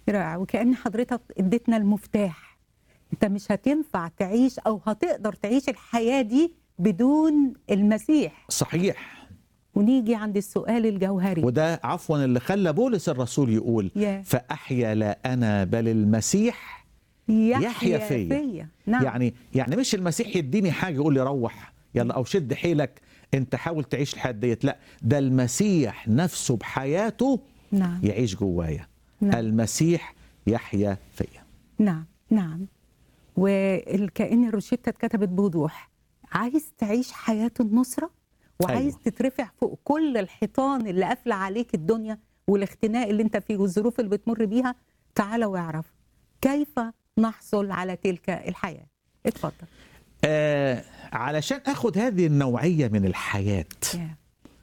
رائع وكأن حضرتك اديتنا المفتاح انت مش هتنفع تعيش او هتقدر تعيش الحياة دي بدون المسيح صحيح ونيجي عند السؤال الجوهري وده عفوا اللي خلى بولس الرسول يقول يا. فأحيا لا أنا بل المسيح يحيا فيا. فيا نعم يعني يعني مش المسيح يديني حاجة يقول لي روح يلا أو شد حيلك أنت حاول تعيش الحياة ديت لا ده المسيح نفسه بحياته نعم يعيش جوايا نعم. المسيح يحيا فيا نعم نعم والكأن الروشتة اتكتبت بوضوح عايز تعيش حياة النصرة وعايز أيوة. تترفع فوق كل الحيطان اللي قافلة عليك الدنيا والاختناق اللي انت فيه والظروف اللي بتمر بيها تعالى واعرف كيف نحصل على تلك الحياة اتفضل آه علشان أخد هذه النوعية من الحياة يا.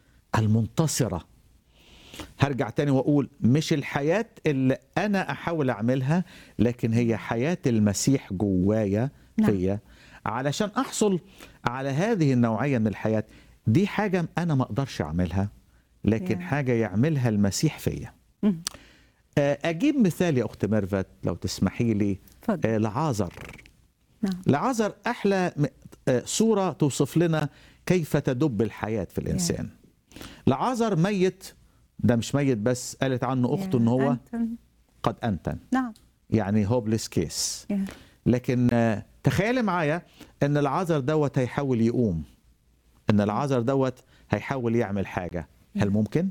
المنتصرة هرجع تاني وأقول مش الحياة اللي أنا أحاول أعملها لكن هي حياة المسيح جوايا نعم. فيا علشان أحصل على هذه النوعية من الحياة دي حاجة أنا ما أقدرش أعملها لكن يا. حاجة يعملها المسيح فيا مم. آه، أجيب مثال يا أخت ميرفت لو تسمحي لي اتفضل آه، لعازر نعم لعازر أحلى م- آه، صورة توصف لنا كيف تدب الحياة في الإنسان لعازر ميت ده مش ميت بس قالت عنه أخته إن هو أنت- قد أنتن نعم يعني هوبليس كيس يا. لكن آه، تخيلي معايا ان العذر دوت هيحاول يقوم ان العذر دوت هيحاول يعمل حاجة هل ممكن؟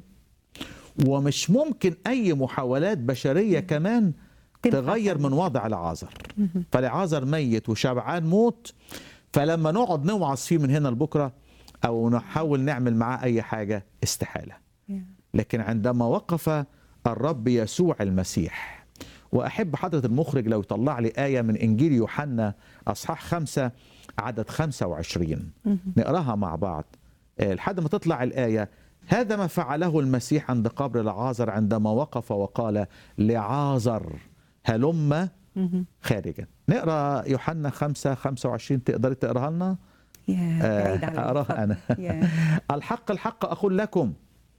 ومش ممكن أي محاولات بشرية كمان تنفع تغير تعمل. من وضع العازر فالعازر ميت وشبعان موت فلما نقعد نوعظ فيه من هنا لبكرة أو نحاول نعمل معاه أي حاجة استحالة يا. لكن عندما وقف الرب يسوع المسيح وأحب حضرة المخرج لو يطلع لي آية من إنجيل يوحنا أصحاح خمسة عدد خمسة وعشرين نقراها مع بعض آه، لحد ما تطلع الآية هذا ما فعله المسيح عند قبر لعازر عندما وقف وقال لعازر هلم مهم. خارجا نقرا يوحنا خمسة خمسة وعشرين تقدري تقراها لنا يا آه، بعيد عليك. أقراها اتفضل. أنا يا. الحق الحق أقول لكم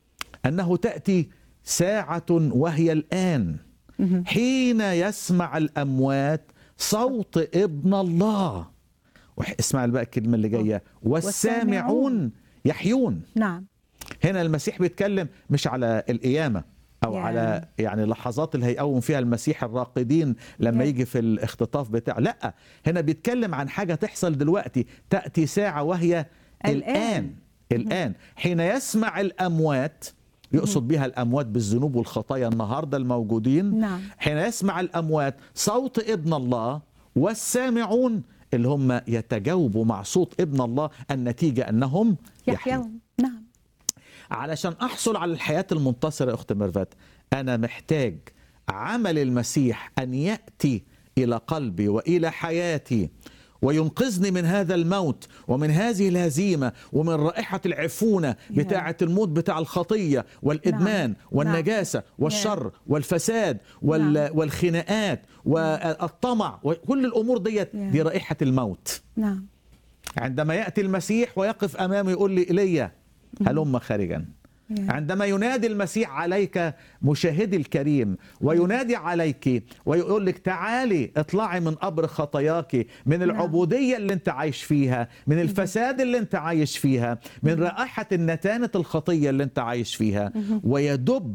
أنه تأتي ساعة وهي الآن مهم. حين يسمع الأموات صوت ابن الله وح- اسمع بقى الكلمة اللي جاية والسامعون يحيون نعم هنا المسيح بيتكلم مش على القيامة أو يا. على يعني لحظات اللي هيقوم فيها المسيح الراقدين لما يا. يجي في الاختطاف بتاعه لا هنا بيتكلم عن حاجة تحصل دلوقتي تأتي ساعة وهي الآن. الآن الآن حين يسمع الأموات يقصد بها الأموات بالذنوب والخطايا النهاردة الموجودين نعم. حين يسمع الأموات صوت ابن الله والسامعون اللي هم يتجاوبوا مع صوت ابن الله النتيجة أنهم يحيون يحيون نعم علشان احصل على الحياه المنتصره يا اخت ميرفت انا محتاج عمل المسيح ان ياتي الى قلبي والى حياتي وينقذني من هذا الموت ومن هذه الهزيمه ومن رائحه العفونه بتاعه الموت بتاع الخطيه والادمان نعم. والنجاسه والشر والفساد وال نعم. والخناقات والطمع وكل الامور ديت نعم. دي رائحه الموت نعم عندما ياتي المسيح ويقف امامي يقول لي ايليا هلم خارجا يا. عندما ينادي المسيح عليك مشاهدي الكريم وينادي عليك ويقول لك تعالي اطلعي من قبر خطاياك من العبودية اللي انت عايش فيها من الفساد اللي انت عايش فيها من رائحة النتانة الخطية اللي انت عايش فيها ويدب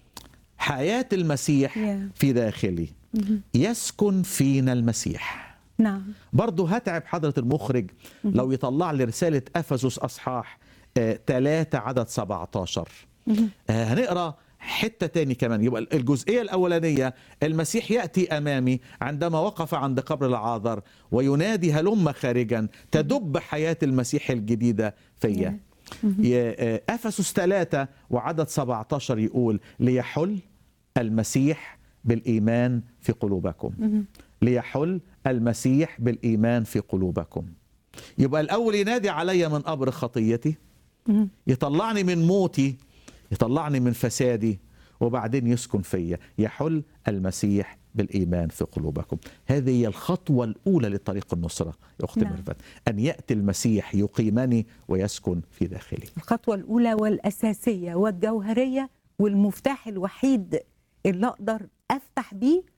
حياة المسيح يا. في داخلي يسكن فينا المسيح نعم برضه هتعب حضرة المخرج لو يطلع لي رسالة أفسس أصحاح 3 عدد 17 آه، هنقرأ حتة تاني كمان يبقى الجزئية الأولانية المسيح يأتي أمامي عندما وقف عند قبر العاذر وينادي هلم خارجا تدب حياة المسيح الجديدة فيا يا- آه، أفسس 3 وعدد 17 يقول ليحل المسيح بالإيمان في قلوبكم ليحل المسيح بالإيمان في قلوبكم يبقى الأول ينادي علي من قبر خطيتي مهم. يطلعني من موتي يطلعني من فسادي وبعدين يسكن فيا يحل المسيح بالإيمان في قلوبكم هذه هي الخطوة الأولى لطريق النصرة يا أختي نعم. ميرفت أن يأتي المسيح يقيمني ويسكن في داخلي الخطوة الأولى والأساسية والجوهرية والمفتاح الوحيد اللي أقدر افتح بيه